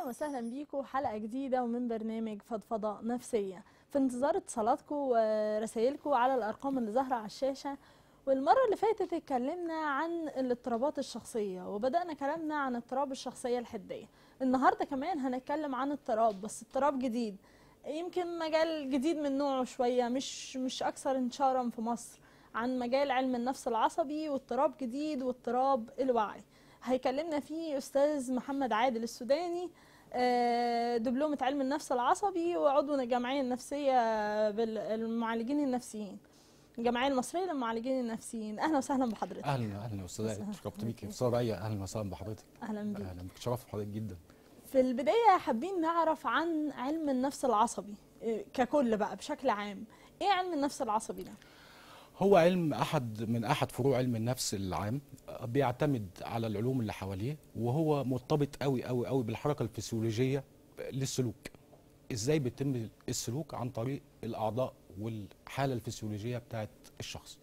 وسهلا بيكم حلقة جديدة ومن برنامج فضفضة نفسية في انتظار اتصالاتكم ورسائلكم على الأرقام اللي ظاهرة على الشاشة والمرة اللي فاتت اتكلمنا عن الاضطرابات الشخصية وبدأنا كلامنا عن اضطراب الشخصية الحدية النهاردة كمان هنتكلم عن اضطراب بس اضطراب جديد يمكن مجال جديد من نوعه شوية مش مش أكثر انتشارا في مصر عن مجال علم النفس العصبي واضطراب جديد واضطراب الوعي هيكلمنا فيه أستاذ محمد عادل السوداني آه، دبلومة علم النفس العصبي وعضو الجمعية النفسية بالمعالجين النفسيين الجمعية المصرية للمعالجين النفسيين أهلا وسهلا بحضرتك اهلا اهلا يا استاذ أهلا. شرفت بيكي استاذ رأي اهلا وسهلا بحضرتك أهلا بيك اهلا بك شرف حضرتك جدا في البداية حابين نعرف عن علم النفس العصبي آه، ككل بقى بشكل عام إيه علم النفس العصبي ده؟ هو علم احد من احد فروع علم النفس العام بيعتمد على العلوم اللي حواليه وهو مرتبط قوي قوي قوي بالحركه الفسيولوجيه للسلوك ازاي بيتم السلوك عن طريق الاعضاء والحاله الفسيولوجيه بتاعت الشخص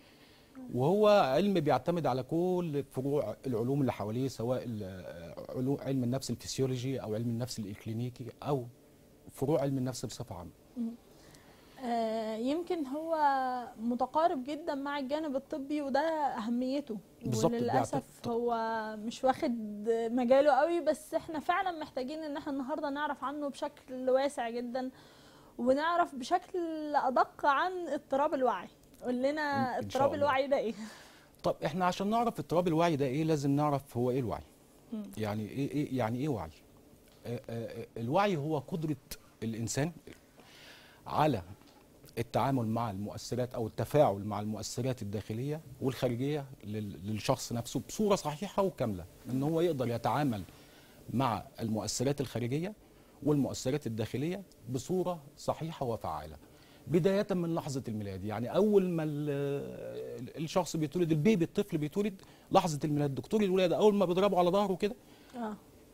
وهو علم بيعتمد على كل فروع العلوم اللي حواليه سواء ال- علوم علم النفس الفسيولوجي او علم النفس الكلينيكي او فروع علم النفس بصفه عامه آه، يمكن هو متقارب جدا مع الجانب الطبي وده اهميته بالظبط، وللاسف بيعتقد- هو مش واخد مجاله قوي بس احنا فعلا محتاجين ان احنا النهارده نعرف عنه بشكل واسع جدا ونعرف بشكل ادق عن اضطراب الوعي قول لنا إن شاء اضطراب الله. الوعي ده ايه طب احنا عشان نعرف اضطراب الوعي ده ايه لازم نعرف هو ايه الوعي مم. يعني ايه, إيه يعني ايه وعي آه، آه، الوعي هو قدرة الانسان على التعامل مع المؤثرات او التفاعل مع المؤثرات الداخليه والخارجيه لل- للشخص نفسه بصوره صحيحه وكامله ان هو يقدر يتعامل مع المؤثرات الخارجيه والمؤثرات الداخليه بصوره صحيحه وفعاله بدايه من لحظه الميلاد يعني اول ما ال- الشخص بيتولد البيبي الطفل بيتولد لحظه الميلاد دكتور الولاده اول ما بيضربه على ظهره كده اه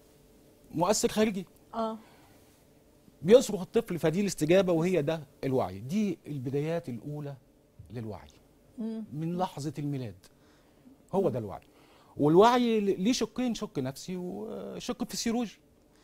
مؤثر خارجي اه بيصرخ الطفل فدي الاستجابه وهي ده الوعي دي البدايات الاولى للوعي مم. من لحظه الميلاد هو ده الوعي والوعي ليه شقين شق نفسي وشق فسيولوجي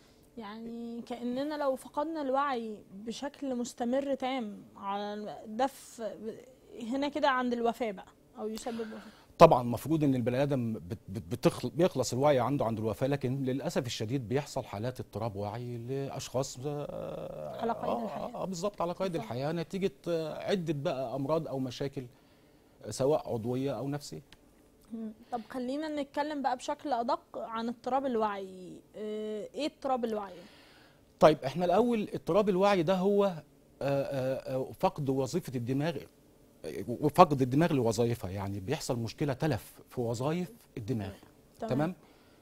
يعني كأننا لو فقدنا الوعي بشكل مستمر تام على ده في هنا كده عند الوفاة بقى أو يسبب وفاة طبعا المفروض ان البني ادم بت- بت- بتخل... بيخلص الوعي عنده عند الوفاه لكن للاسف الشديد بيحصل حالات اضطراب وعي لاشخاص آه، على قيد آه، الحياة. آه بالظبط على قيد بالظبط. الحياه نتيجه آه، عده بقى امراض او مشاكل آه، سواء عضويه او نفسيه مم. طب خلينا نتكلم بقى بشكل أدق عن اضطراب الوعي آه، إيه اضطراب الوعي؟ طيب احنا الاول اضطراب الوعي ده هو آه، آه، آه، فقد وظيفه الدماغ آه، وفقد الدماغ لوظائفها يعني بيحصل مشكله تلف في وظائف الدماغ تمام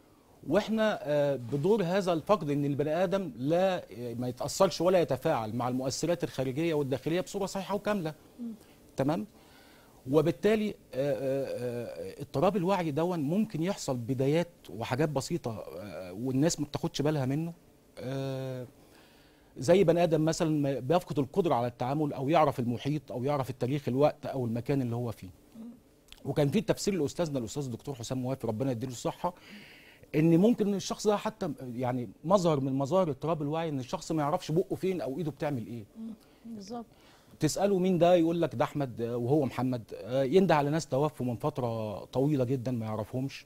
واحنا آه، بدور هذا الفقد ان البني ادم لا ما يتاثرش ولا يتفاعل مع المؤثرات الخارجيه والداخليه بصوره صحيحه وكامله تمام وبالتالي آه، آه، آه، اضطراب الوعي دون ممكن يحصل بدايات وحاجات بسيطه آه، والناس ما بتاخدش بالها منه آه، زي بني ادم مثلا ما بيفقد القدره على التعامل او يعرف المحيط او يعرف التاريخ الوقت او المكان اللي هو فيه وكان في تفسير لاستاذنا الاستاذ الدكتور حسام موافي ربنا يديله الصحه ان ممكن الشخص ده حتى يعني مظهر من مظاهر اضطراب الوعي ان الشخص ما يعرفش بقه فين او ايده بتعمل ايه بالظبط تساله مين ده يقول لك ده احمد آه، وهو محمد آه، ينده على ناس توفوا من فتره طويله جدا ما يعرفهمش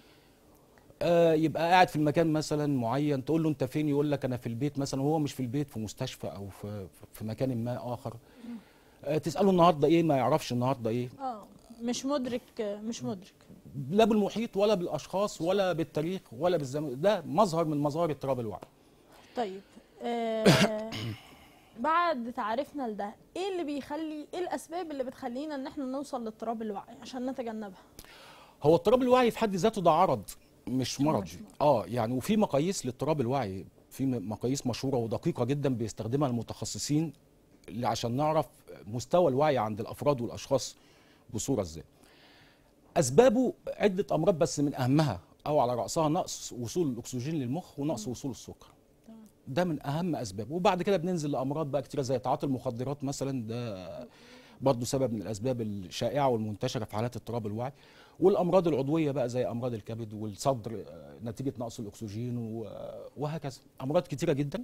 آه، يبقى قاعد في المكان مثلا معين تقول له انت فين يقول لك انا في البيت مثلا وهو مش في البيت في مستشفى او في في مكان ما اخر آه، تساله النهارده ايه ما يعرفش النهارده ايه اه مش مدرك مش مدرك لا بالمحيط ولا بالاشخاص ولا بالتاريخ ولا بالزمن ده مظهر من مظاهر اضطراب الوعي طيب آه بعد تعريفنا لده ايه اللي بيخلي ايه الاسباب اللي بتخلينا ان احنا نوصل لاضطراب الوعي عشان نتجنبها هو اضطراب الوعي في حد ذاته ده عرض مش مرض مش مرض. اه يعني وفي مقاييس لاضطراب الوعي في م- مقاييس مشهوره ودقيقه جدا بيستخدمها المتخصصين اللي عشان نعرف مستوى الوعي عند الافراد والاشخاص بصوره ازاي اسبابه عده امراض بس من اهمها او على راسها نقص وصول الاكسجين للمخ ونقص وصول السكر تمام. ده من اهم اسبابه وبعد كده بننزل لامراض بقى كتيره زي تعاطي المخدرات مثلا ده برضه سبب من الاسباب الشائعه والمنتشره في حالات اضطراب الوعي والامراض العضويه بقى زي امراض الكبد والصدر آه، نتيجه نقص الاكسجين و- وهكذا امراض كتيره جدا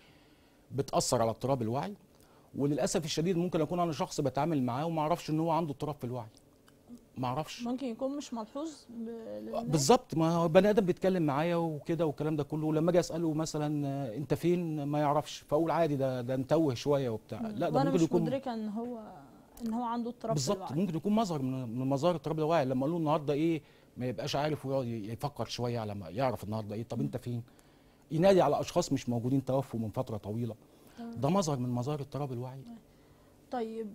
بتاثر على اضطراب الوعي وللاسف الشديد ممكن اكون انا شخص بتعامل معاه وما اعرفش ان هو عنده اضطراب في الوعي ما اعرفش ممكن يكون مش ملحوظ ب- للناس. بالظبط ما هو بني ادم بيتكلم معايا وكده والكلام ده كله ولما اجي اساله مثلا آه، انت فين ما يعرفش فاقول عادي ده ده انتوه شويه وبتاع لا ده وانا ممكن مش يكون مدركه ان هو ان هو عنده اضطراب في بالظبط الوعي ممكن يكون مظهر من من مظاهر اضطراب الوعي لما اقول له النهارده ايه ما يبقاش عارف ويقعد يفكر شويه على ما يعرف النهارده ايه طب انت فين ينادي على اشخاص مش موجودين توفوا من فتره طويله ده مظهر من مظاهر اضطراب الوعي طيب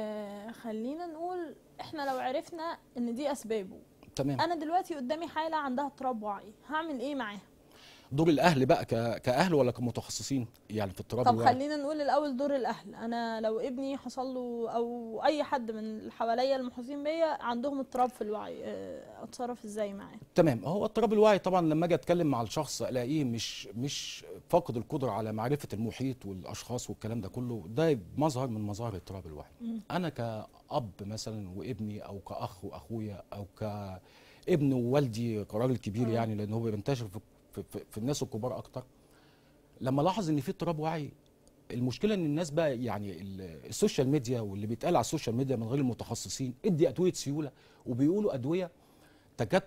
آه خلينا نقول احنا لو عرفنا ان دي اسبابه تمام انا دلوقتي قدامي حاله عندها اضطراب وعي هعمل ايه معاها دور الاهل بقى ك- كاهل ولا كمتخصصين يعني في اضطراب طب الوعي خلينا نقول الاول دور الاهل انا لو ابني حصل له او اي حد من اللي حواليا المحيطين بيا عندهم اضطراب في الوعي آه، اتصرف ازاي معاه تمام هو اضطراب الوعي طبعا لما اجي اتكلم مع الشخص الاقيه مش مش فاقد القدره على معرفه المحيط والاشخاص والكلام ده كله ده مظهر من مظاهر اضطراب الوعي مم. انا كاب مثلا وابني او كاخ واخويا او كابن ووالدي كراجل كبير آه. يعني لان هو بينتشر في, في, في, في الناس الكبار اكتر لما لاحظ ان في اضطراب وعي المشكله ان الناس بقى يعني ال- السوشيال ميديا واللي بيتقال على السوشيال ميديا من غير المتخصصين ادي ادويه سيوله وبيقولوا ادويه تكاد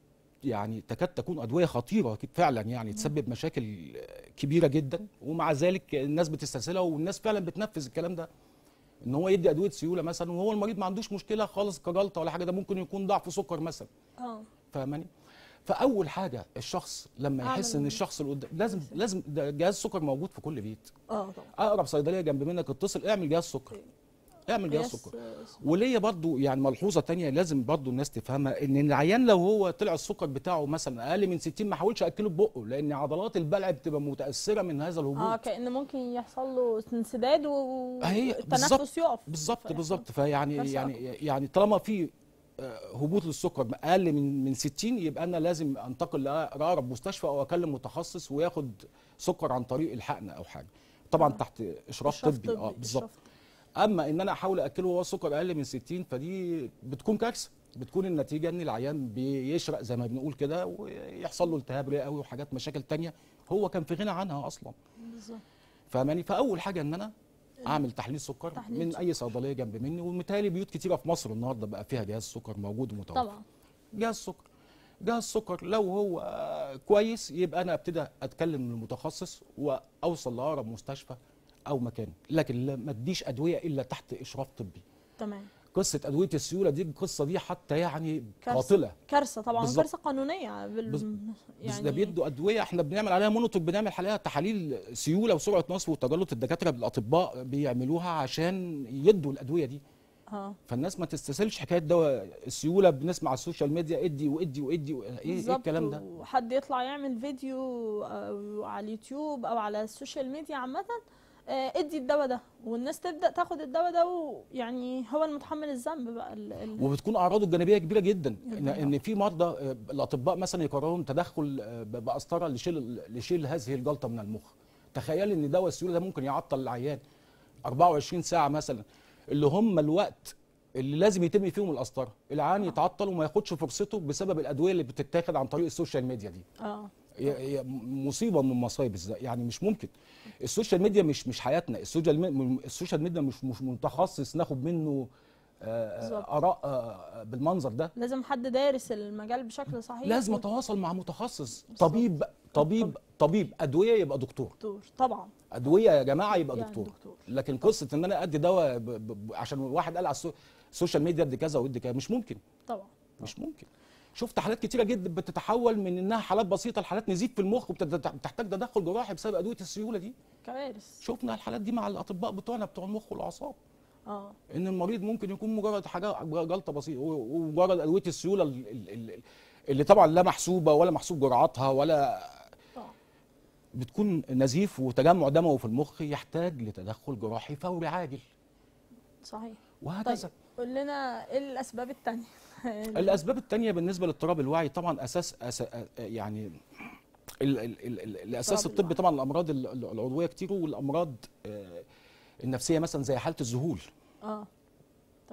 يعني تكاد تكون ادويه خطيره فعلا يعني تسبب مشاكل كبيره جدا ومع ذلك الناس بتستسهلها والناس فعلا بتنفذ الكلام ده ان هو يدي ادويه سيوله مثلا وهو المريض ما عندوش مشكله خالص كجلطه ولا حاجه ده ممكن يكون ضعف سكر مثلا اه فاهماني فاول حاجه الشخص لما يحس أعمل ان الشخص اللي قدام لازم لازم ده جهاز سكر موجود في كل بيت اه طبعا اقرب صيدليه جنب منك اتصل اعمل جهاز سكر اعمل جهاز قياس، سكر آه، وليا برضو يعني ملحوظه تانية لازم برضو الناس تفهمها ان العيان لو هو طلع السكر بتاعه مثلا اقل من 60 ما حاولش اكله ببقه لان عضلات البلع بتبقى متاثره من هذا الهبوط اه كأن ممكن يحصل له انسداد و- هي والتنفس بالظبط، يقف بالظبط فيحصل بالظبط فيعني كارثة يعني يعني طالما في آه، هبوط للسكر اقل من من 60 يبقى انا لازم انتقل لاقرب مستشفى او اكلم متخصص وياخد سكر عن طريق الحقن او حاجه طبعا آه. تحت اشراف إشراف طبي اه بالظبط إشراف اما ان انا احاول اكله وهو السكر اقل من 60 فدي بتكون كارثه بتكون النتيجه ان العيان بيشرق زي ما بنقول كده ويحصل له التهاب رئوي وحاجات مشاكل تانية هو كان في غنى عنها اصلا بالظبط فاهماني فاول حاجه ان انا اعمل تحليل سكر تحليل من سكر. اي صيدليه جنب مني ومتهيألي بيوت كتيره في مصر النهارده بقى فيها جهاز سكر موجود ومتوفر طبعا جهاز سكر جهاز سكر لو هو آه، كويس يبقى انا ابتدي اتكلم للمتخصص واوصل لاقرب مستشفى او مكان لكن لا- ما اديش ادويه الا تحت اشراف طبي تمام قصه ادويه السيوله دي القصه دي حتى يعني كارثة. قاتله كارثه طبعا بالظبط. كارثه قانونيه بال... بز- بس ده يعني بيدوا ادويه احنا بنعمل عليها مونيتور بنعمل عليها تحاليل سيوله وسرعه نصف وتجلط الدكاتره الاطباء بيعملوها عشان يدوا الادويه دي اه فالناس ما تستسهلش حكايه دواء السيوله بنسمع على السوشيال ميديا ادي وادي وادي ايه, إيه بالظبط الكلام ده وحد يطلع يعمل فيديو أو على اليوتيوب او على السوشيال ميديا عامه آه، ادي الدواء ده والناس تبدا تاخد الدواء ده ويعني هو المتحمل الذنب بقى ال... ال... وبتكون اعراضه الجانبيه كبيره جدا ان, جداً. إن في مرضى آه، الاطباء مثلا يقرروا تدخل آه، ب- بقسطره لشيل لشيل هذه الجلطه من المخ تخيل ان دواء السيوله ده ممكن يعطل العيان 24 ساعه مثلا اللي هم الوقت اللي لازم يتم فيهم القسطره العيان يتعطل وما ياخدش فرصته بسبب الادويه اللي بتتاخد عن طريق السوشيال ميديا دي اه هي هي مصيبه من مصايب الز- يعني مش ممكن السوشيال ميديا مش مش حياتنا السوشيال مي- السوشيال ميديا مش مش متخصص ناخد منه آه، بالظبط. آه، اراء آه، بالمنظر ده لازم حد دارس المجال بشكل صحيح لازم اتواصل مع متخصص بالظبط. طبيب طبيب طبيب ادويه يبقى دكتور دكتور طبعا ادويه يا جماعه يبقى يعني دكتور دكتور. لكن قصه ان انا ادي دواء ب- ب- ب- عشان واحد قال على السو- السوشيال ميديا ادي كذا وادي كذا مش ممكن طبعا مش ممكن شفت حالات كتيره جدا بتتحول من انها حالات بسيطه لحالات نزيف في المخ وبتحتاج تدخل جراحي بسبب ادويه السيوله دي كوارث شفنا الحالات دي مع الاطباء بتوعنا بتوع المخ والاعصاب اه ان المريض ممكن يكون مجرد حاجه جلطه بسيطه و- ومجرد ادويه السيوله ال- ال- ال- اللي طبعا لا محسوبه ولا محسوب جرعاتها ولا طبعا بتكون نزيف وتجمع دموي في المخ يحتاج لتدخل جراحي فوري عاجل صحيح وهكذا طيب قول لنا ايه الاسباب التانية الاسباب الثانيه بالنسبه لاضطراب الوعي طبعا اساس أس... يعني ال... ال... ال... ال... الاساس اضطراب الطبي الوعي. طبعا الامراض ال- ال- العضويه كتير والامراض آه، النفسيه مثلا زي حاله الذهول اه تمام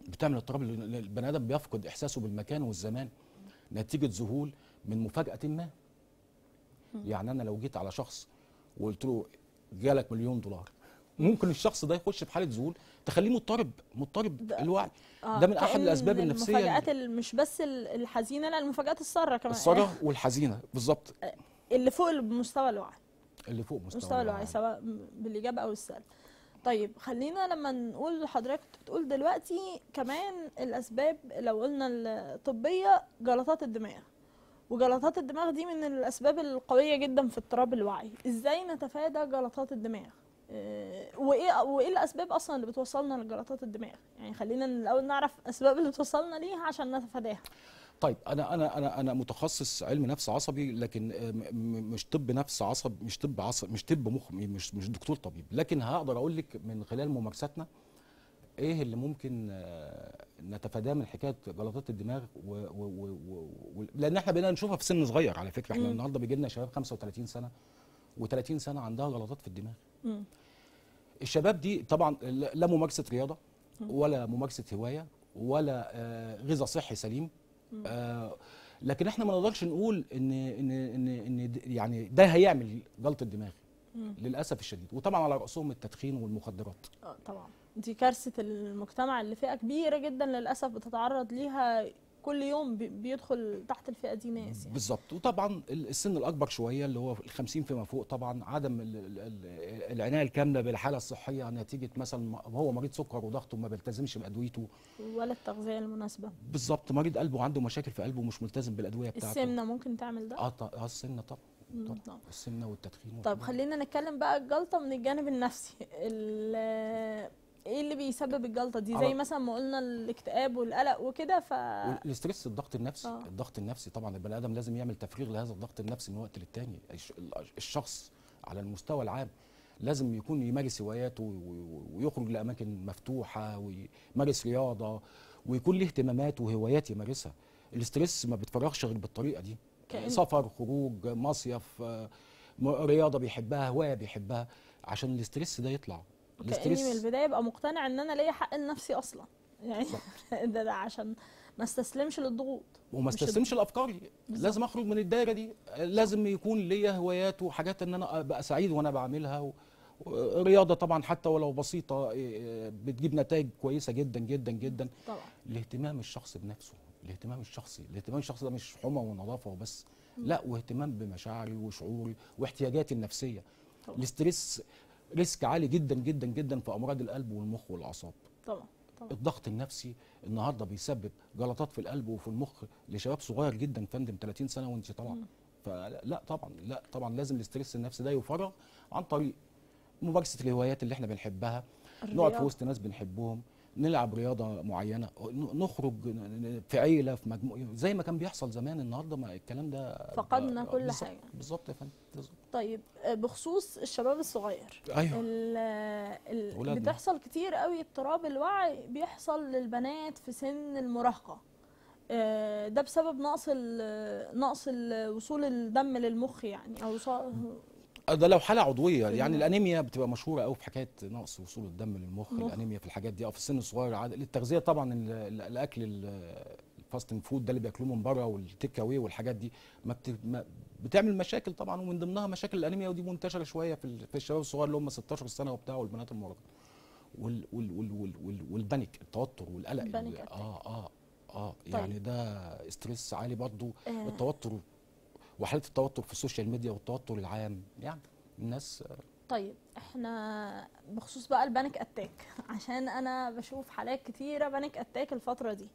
بتعمل اضطراب لأن البني ادم بيفقد احساسه بالمكان والزمان نتيجه ذهول من مفاجاه ما يعني انا لو جيت على شخص وقلت له جالك مليون دولار ممكن الشخص ده يخش في حاله ذهول تخليه مضطرب مضطرب ده- الوعي آه، ده من احد كأن الاسباب النفسيه المفاجآت ال- مش بس ال- الحزينه لا المفاجآت الساره كمان الصرع والحزينه بالظبط اللي فوق مستوى الوعي اللي فوق مستوى, مستوى الوعي سواء بالايجاب او السلب طيب خلينا لما نقول لحضرتك كنت بتقول دلوقتي كمان الاسباب لو قلنا الطبيه جلطات الدماغ وجلطات الدماغ دي من الاسباب القويه جدا في اضطراب الوعي ازاي نتفادى جلطات الدماغ آه، وايه وايه الاسباب اصلا اللي بتوصلنا لجلطات الدماغ يعني خلينا الاول نعرف الاسباب اللي بتوصلنا ليها عشان نتفاداها طيب انا انا انا انا متخصص علم نفس عصبي لكن آه، م- م- مش طب نفس عصب مش طب عصب مش طب مخ مش مش دكتور طبيب لكن هقدر اقول لك من خلال ممارساتنا ايه اللي ممكن آه، نتفاداه من حكايه جلطات الدماغ و و و و و لان احنا بقينا نشوفها في سن صغير على فكره احنا مم. النهارده بيجي لنا شباب 35 سنه و30 سنه عندها جلطات في الدماغ مم. الشباب دي طبعا لا لا ممارسه رياضه ولا ممارسه هوايه ولا آه، غذاء صحي سليم آه، لكن احنا ما نقدرش نقول ان ان ان ان د- يعني ده هيعمل جلطه دماغ مم. للاسف الشديد وطبعا على راسهم التدخين والمخدرات آه، طبعا دي كارثة المجتمع اللي فئة كبيرة جدا للأسف بتتعرض ليها كل يوم بي- بيدخل تحت الفئة دي ناس يعني بالظبط وطبعا ال- السن الاكبر شويه اللي هو ال 50 فيما فوق طبعا عدم ال- ال- ال- العنايه الكامله بالحاله الصحيه نتيجه مثلا م- هو مريض سكر وضغط وما بيلتزمش بادويته ولا التغذية المناسبة بالظبط مريض قلبه عنده مشاكل في قلبه ومش ملتزم بالادويه بتاعته السمنة ممكن تعمل ده اه ط- آه، السمنه طبعا مم، طبعا طبعا. السمنه والتدخين طب والحاجات دي. خلينا نتكلم بقى الجلطة من الجانب النفسي ال- ايه اللي بيسبب الجلطة دي زي على- مثلا ما قلنا الاكتئاب والقلق وكده ف والاسترس الضغط النفسي آه. الضغط النفسي طبعا البني ادم لازم يعمل تفريغ لهذا الضغط النفسي من وقت للتاني الش- الشخص على المستوى العام لازم يكون يمارس هواياته و- و- ويخرج لاماكن مفتوحه ويمارس رياضه ويكون له اهتمامات وهوايات يمارسها الاسترس ما بتفرغش غير بالطريقه دي كأن- سفر خروج مصيف آه، م- رياضه بيحبها هوايه بيحبها عشان الاسترس ده يطلع كأني من البداية ابقى مقتنع ان انا ليا حق لنفسي اصلا يعني ده, ده عشان ما استسلمش للضغوط وما مش استسلمش لافكاري بالظبط. لازم اخرج من الدايره دي لازم يكون ليا هوايات وحاجات ان انا ابقى سعيد وانا بعملها و... رياضه طبعا حتى ولو بسيطه إيه، بتجيب نتائج كويسه جدا جدا جدا طبعا الاهتمام الشخص بنفسه الاهتمام الشخصي الاهتمام الشخصي ده مش حمى ونظافه وبس لا واهتمام بمشاعري وشعوري واحتياجاتي النفسيه طبعا. الاسترس ريسك عالي جدا جدا جدا في امراض القلب والمخ والاعصاب طبعا طبعا الضغط النفسي النهارده بيسبب جلطات في القلب وفي المخ لشباب صغير جدا فندم 30 سنه وانت طالعه فلا لا طبعا لا طبعا لازم الاسترس النفسي ده يفرغ عن طريق ممارسه الهوايات اللي احنا بنحبها نقعد في الرياضة. وسط ناس بنحبهم نلعب رياضه معينه ن- نخرج ن- ن- في عيله في مجموعه زي ما كان بيحصل زمان النهارده ما الكلام ده فقدنا كل بالظبط- حاجة. بالظبط يا فندم بالظبط. طيب آه، بخصوص الشباب الصغير ايوه ال ال ولادنا. بتحصل كتير قوي اضطراب الوعي بيحصل للبنات في سن المراهقة آه، ده بسبب نقص ال- نقص ال- وصول الدم للمخ يعني او وصول ده لو حاله عضويه في يعني المخ. الانيميا بتبقى مشهوره قوي في حكايه نقص وصول الدم للمخ المخ. الانيميا في الحاجات دي اه في السن الصغير عاد التغذيه طبعا ال- ال- الاكل ال- الفاستنج فود ده اللي بياكلوه من بره والتيك اواي والحاجات دي ما, بت... ما بتعمل مشاكل طبعا ومن ضمنها مشاكل الانيميا ودي منتشره شويه في, ال... في الشباب الصغير اللي هم 16 سنه وبتاع والبنات المراهقه وال... وال... وال... وال... وال... والبانيك التوتر والقلق البانيك ال- أتاك. اه اه اه طيب. يعني ده استرس عالي برضو آه. التوتر وحاله التوتر في السوشيال ميديا والتوتر العام يعني الناس طيب احنا بخصوص بقى البانيك اتاك عشان انا بشوف حالات كتيره بانيك اتاك الفتره دي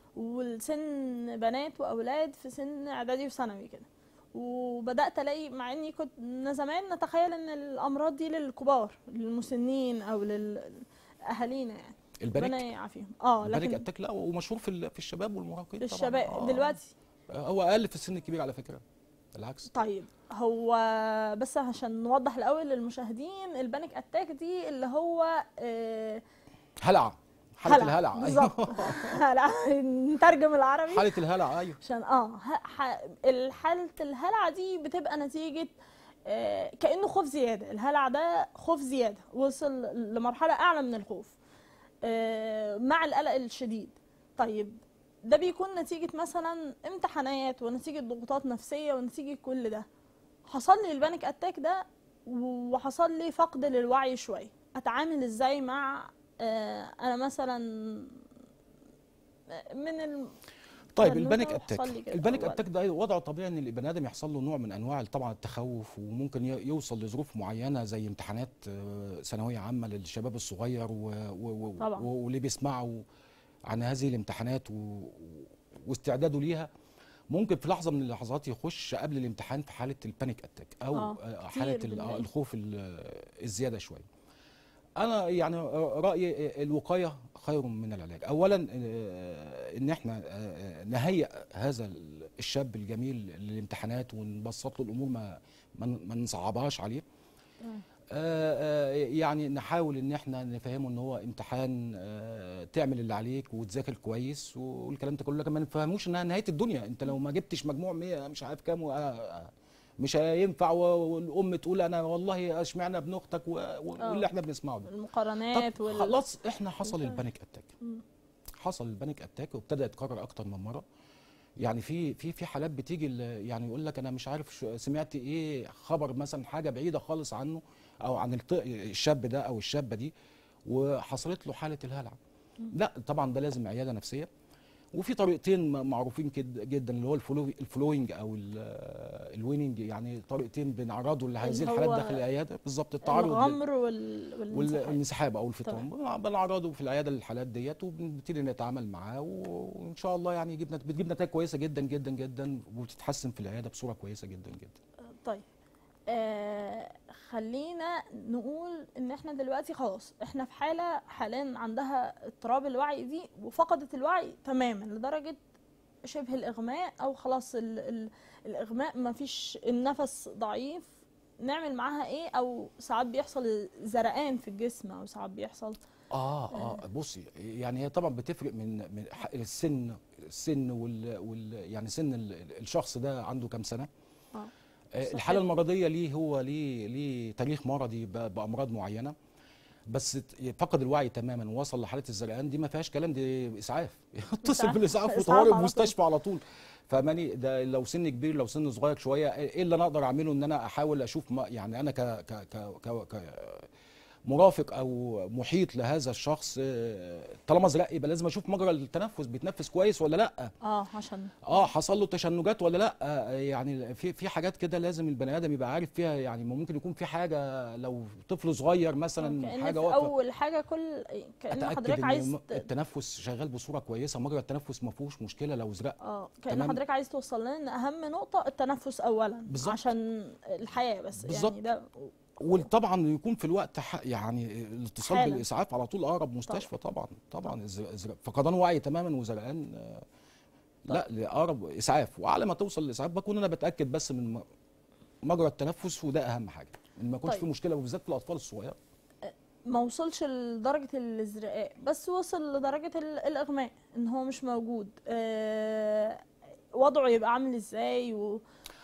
والسن بنات واولاد في سن اعدادي وثانوي كده وبدات الاقي مع اني كنت زمان نتخيل ان الامراض دي للكبار للمسنين او للاهالينا يعني ربنا البانيك يعافيهم اه البانيك لكن اتاك لا ومشهور في ال- في الشباب والمراهقين في طبعاً. الشباب آه. دلوقتي هو اقل في السن الكبير على فكره بالعكس طيب هو بس عشان نوضح الاول للمشاهدين البانيك اتاك دي اللي هو آه هلع حاله هلع الهلع بالظبط هلع نترجم العربي حاله الهلع ايوه عشان اه ه- ح- حالة الهلع دي بتبقى نتيجة آه، كأنه خوف زيادة الهلع ده خوف زيادة وصل لمرحلة أعلى من الخوف آه، مع القلق الشديد طيب ده بيكون نتيجة مثلا امتحانات ونتيجة ضغوطات نفسية ونتيجة كل ده حصل لي البانيك اتاك ده وحصل لي فقد للوعي شوية اتعامل ازاي مع آه، انا مثلا من ال... طيب يعني البانيك مثلاً اتاك يحصل لي كده البانيك أولاً. اتاك ده وضعه طبيعي ان البني ادم يحصل له نوع من انواع طبعا التخوف وممكن ي- يوصل لظروف معينه زي امتحانات آه، ثانويه عامه للشباب الصغير و- و- و- طبعاً. و- واللي بيسمعوا عن هذه الامتحانات و- واستعداده ليها ممكن في لحظه من اللحظات يخش قبل الامتحان في حاله البانيك اتاك او آه، آه، كتير حاله ال- آه، بنلاقي. الخوف ال- الزياده شويه انا يعني رايي الوقايه خير من العلاج اولا آه، ان احنا آه، نهيئ هذا الشاب الجميل للامتحانات ونبسط له الامور ما ما ما نصعبهاش عليه مم. آه، آه، يعني نحاول ان احنا نفهمه ان هو امتحان آه، تعمل اللي عليك وتذاكر كويس والكلام ده كله لكن ما نفهموش انها نهايه الدنيا انت لو ما جبتش مجموع 100 مش عارف كام و- آه، مش هينفع و- والام تقول انا والله اشمعنى ابن اختك و- و- آه. واللي احنا بنسمعه ده المقارنات طب وال... خلاص احنا حصل وال- البانيك اتاك مم. حصل البانيك اتاك وابتدى يتكرر اكتر من مره يعني في في في حالات بتيجي ال- يعني يقول لك انا مش عارف شو- سمعت ايه خبر مثلا حاجه بعيده خالص عنه او عن الط- الشاب ده او الشابه دي وحصلت له حاله الهلع لا طبعا ده لازم عياده نفسيه وفي طريقتين م- معروفين كد- جدا اللي هو الفلو الفلوينج او ال- الويننج يعني طريقتين بنعرضه لهذه اللي الحالات هو داخل العياده بالظبط التعرض لل- الغمر وال... والانسحاب. والانسحاب او الفطام بنعرضه في العياده للحالات ديت وبنبتدي نتعامل معاه و- وان شاء الله يعني يجيب نت- بتجيب نتائج كويسه جدا جدا جدا وبتتحسن في العياده بصوره كويسه جدا جدا طيب آه خلينا نقول ان احنا دلوقتي خلاص احنا في حالة حاليا عندها اضطراب الوعي دي وفقدت الوعي تماما لدرجة شبه الاغماء او خلاص ال ال الاغماء ما فيش النفس ضعيف نعمل معاها ايه او ساعات بيحصل زرقان في الجسم او ساعات بيحصل اه اه بصي يعني هي طبعا بتفرق من من ح- السن السن وال, وال يعني سن ال- الشخص ده عنده كام سنه اه آه، صحيح. الحاله المرضيه ليه هو ليه ليه تاريخ مرضي ب- بامراض معينه بس ت- فقد الوعي تماما ووصل لحاله الزرقان دي ما فيهاش كلام دي اسعاف اتصل إسعاف. بالاسعاف إسعاف وطوارئ على طول. المستشفى على طول فماني ده لو سن كبير لو سن صغير شويه ايه اللي انا اقدر اعمله ان انا احاول اشوف ما يعني انا ك ك ك, ك, ك مرافق او محيط لهذا الشخص آه، طالما زرق يبقى لازم اشوف مجرى التنفس بيتنفس كويس ولا لا اه عشان اه حصل له تشنجات ولا لا آه يعني في في حاجات كده لازم البني ادم يبقى عارف فيها يعني ممكن يكون في حاجه لو طفل صغير مثلا كأن حاجه في واقفه اول حاجة كل كأن اتاكد حضرتك ان عايز م- ت- التنفس شغال بصوره كويسه مجرى التنفس ما فيهوش مشكله لو زرق اه كأن تمام. حضرتك عايز توصل لنا ان اهم نقطة التنفس اولا بالظبط. عشان الحياة بس بالظبط. يعني ده وطبعا يكون في الوقت ح- يعني الاتصال حالا. بالاسعاف على طول اقرب مستشفى طبعا طبعا الز- الزرق- فقدان وعي تماما وزرقان آه، لا لاقرب اسعاف وعلى ما توصل للاسعاف بكون انا بتاكد بس من م- مجرى التنفس وده اهم حاجه ان ما يكونش طيب. في مشكله وبالذات في الاطفال الصغيره ما وصلش لدرجة الازرقاء بس وصل لدرجة ال- الاغماء ان هو مش موجود آه وضعه يبقى عامل ازاي و...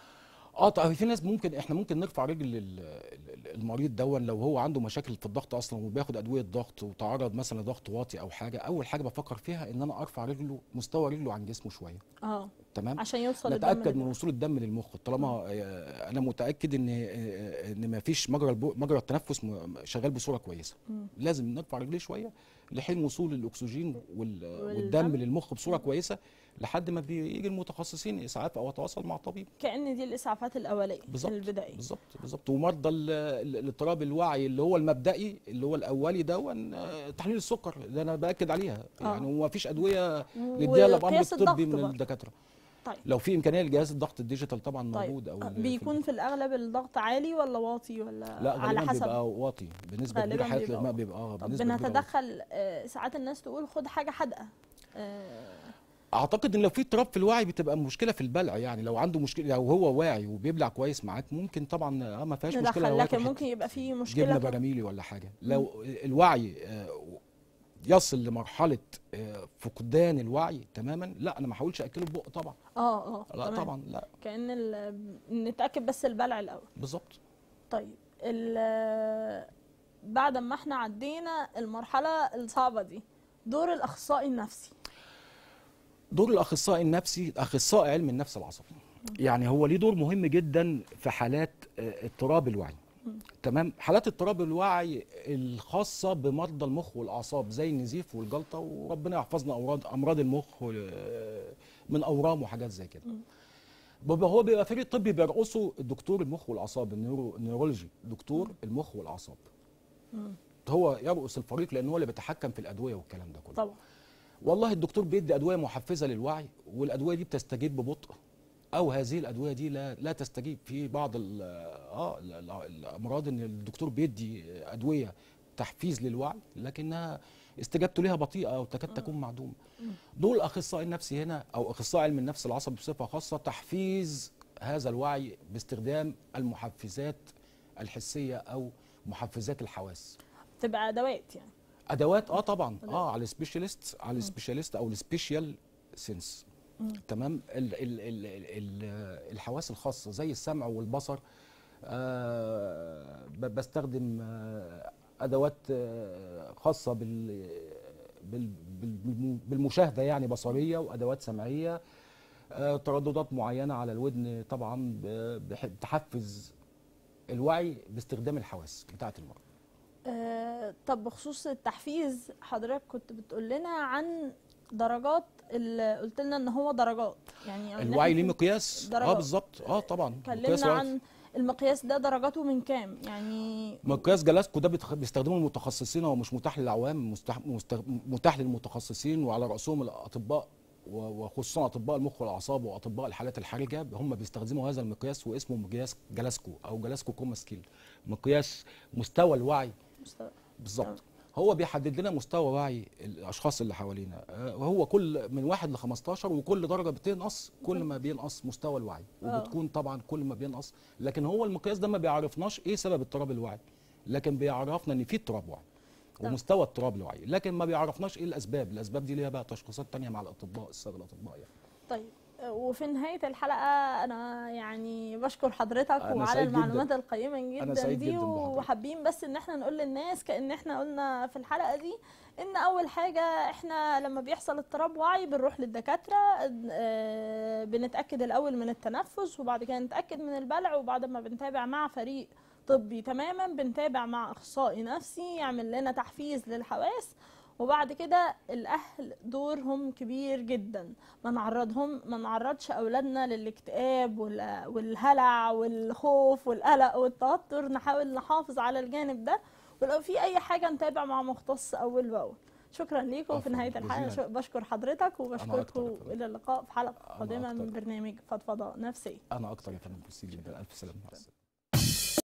اه طيب في ناس ممكن احنا ممكن نرفع رجل ال- ال- المريض دون لو هو عنده مشاكل في الضغط اصلا وبياخد ادويه ضغط وتعرض مثلا لضغط واطي او حاجه اول حاجه بفكر فيها ان انا ارفع رجله مستوى رجله عن جسمه شويه اه تمام عشان يوصل الدم نتاكد من للدم. وصول الدم للمخ طالما آه، انا متاكد ان آه، ان ما فيش مجرى البو- مجرى التنفس م- شغال بصوره كويسه مم. لازم نرفع رجليه شويه لحين وصول الاكسجين وال- والدم. والدم للمخ بصوره كويسه لحد ما بيجي المتخصصين اسعاف او اتواصل مع طبيب كأن دي الاسعافات الاولية بالظبط البدائية بالظبط بالظبط ومرضى ال- ال- الاضطراب الوعي اللي هو المبدئي اللي هو الاولي دون آه، تحليل السكر ده انا باكد عليها آه. يعني وما فيش ادويه نديها الا بامر وقياس الضغط طبي من برضه. الدكاتره طيب لو في امكانيه لجهاز الضغط الديجيتال طبعا طيب موجود او آه، ال- في بيكون البيت. في الاغلب الضغط عالي ولا واطي ولا لا على غالبا حسب بيبقى واطي بنسبه غالباً كبيره حالات بيبقى الاغماء واطي. بيبقى اه طب بنسبه كبيره واطي. بنتدخل آه، ساعات الناس تقول خد حاجة حادقة آه، اعتقد ان لو في اضطراب في الوعي بتبقى مشكله في البلع يعني لو عنده مشكله لو هو واعي وبيبلع كويس معاك ممكن طبعا اه ما فيهاش مشكله ندخل لو لكن هياكل ممكن يبقى في جبنه مشكلة براميلي ولا حاجه لو الوعي آه، يصل لمرحله آه، فقدان الوعي تماما لا انا ما احاولش اكله ببق طبعا اه اه لا تمام. طبعا لا كأن ال- نتأكد بس البلع الأول بالظبط طيب ال- بعد ما احنا عدينا المرحلة الصعبة دي دور الاخصائي النفسي دور الاخصائي النفسي اخصائي علم النفس العصبي يعني هو ليه دور مهم جدا في حالات آه، اضطراب الوعي تمام حالات اضطراب الوعي الخاصه بمرضى المخ والاعصاب زي النزيف والجلطه وربنا يحفظنا امراض امراض المخ آه، من اورام وحاجات زي كده بيبقى هو بيبقى فريق طبي بيرقصه الدكتور المخ والاعصاب النيورو النيورولوجي دكتور المخ والاعصاب هو يرقص الفريق لان هو اللي بيتحكم في الادويه والكلام ده كله طبعا والله الدكتور بيدي ادويه محفزه للوعي والادويه دي بتستجيب ببطء او هذه الادويه دي لا لا تستجيب في بعض ال اه ال- ال- الامراض ان الدكتور بيدي ادويه تحفيز للوعي لكنها استجابته ليها بطيئه او تكاد تكون معدومه دول الاخصائي النفسي هنا او اخصائي علم النفس العصبي بصفه خاصه تحفيز هذا الوعي باستخدام المحفزات الحسيه او محفزات الحواس تبقى ادوات يعني ادوات اه طبعا اه على السبيشاليست على السبيشاليست او السبيشال سنس تمام ال ال ال ال الحواس الخاصه زي السمع والبصر آه ب- بستخدم آه ادوات آه خاصه بال بال- بال- بالمشاهده يعني بصريه وادوات سمعيه آه ترددات معينه على الودن طبعا ب- بح- بتحفز الوعي باستخدام الحواس بتاعه المرض آه طب بخصوص التحفيز حضرتك كنت بتقول لنا عن درجات اللي قلت لنا ان هو درجات يعني أو إن الوعي إحنا ليه في مقياس اه درجات. بالظبط اه طبعا مقياس اتكلمنا وعي. عن المقياس ده درجاته من كام يعني مقياس جلاسكو ده بيتخ- بيستخدمه المتخصصين هو مش متاح للعوام مستح- مست- متاح للمتخصصين وعلى راسهم الاطباء و- وخصوصا اطباء المخ والاعصاب واطباء الحالات الحرجه هم بيستخدموا هذا المقياس واسمه مقياس جلاسكو او جلاسكو كوما سكيل مقياس مستوى الوعي مستوى بالظبط هو بيحدد لنا مستوى وعي الاشخاص اللي حوالينا آه، وهو كل من واحد ل 15 وكل درجه بتنقص كل ما بينقص مستوى الوعي آه. وبتكون طبعا كل ما بينقص لكن هو المقياس ده ما بيعرفناش ايه سبب اضطراب الوعي لكن بيعرفنا ان في اضطراب وعي تمام. ومستوى اضطراب الوعي لكن ما بيعرفناش ايه الاسباب الاسباب دي ليها بقى تشخيصات تانية مع الاطباء الساده الاطباء يعني طيب آه، وفي نهاية الحلقة أنا يعني بشكر حضرتك أنا وعلى سعيد جداً. المعلومات القيمة جدا سعيد دي جداً بحضرتك. وحابين بس إن احنا نقول للناس كأن احنا قلنا في الحلقة دي إن أول حاجة احنا لما بيحصل اضطراب وعي بنروح للدكاترة آه، بنتأكد الأول من التنفس وبعد كده نتأكد من البلع وبعد ما بنتابع مع فريق طبي تماما بنتابع مع أخصائي نفسي يعمل لنا تحفيز للحواس وبعد كده الاهل دورهم كبير جدا ما نعرضهم ما نعرضش اولادنا للاكتئاب وال- والهلع والخوف والقلق والتوتر نحاول نحافظ على الجانب ده ولو في اي حاجه نتابع مع مختص اول باول شكرا ليكم في عفواً، نهايه الحلقه جزيلاً. شو- بشكر حضرتك وبشكركم أكتر. الى اللقاء في حلقه أنا قادمه من أكتر. برنامج فضفضه نفسيه انا اكتر يا فندم ميرسي جدا الف سلامه مع السلامه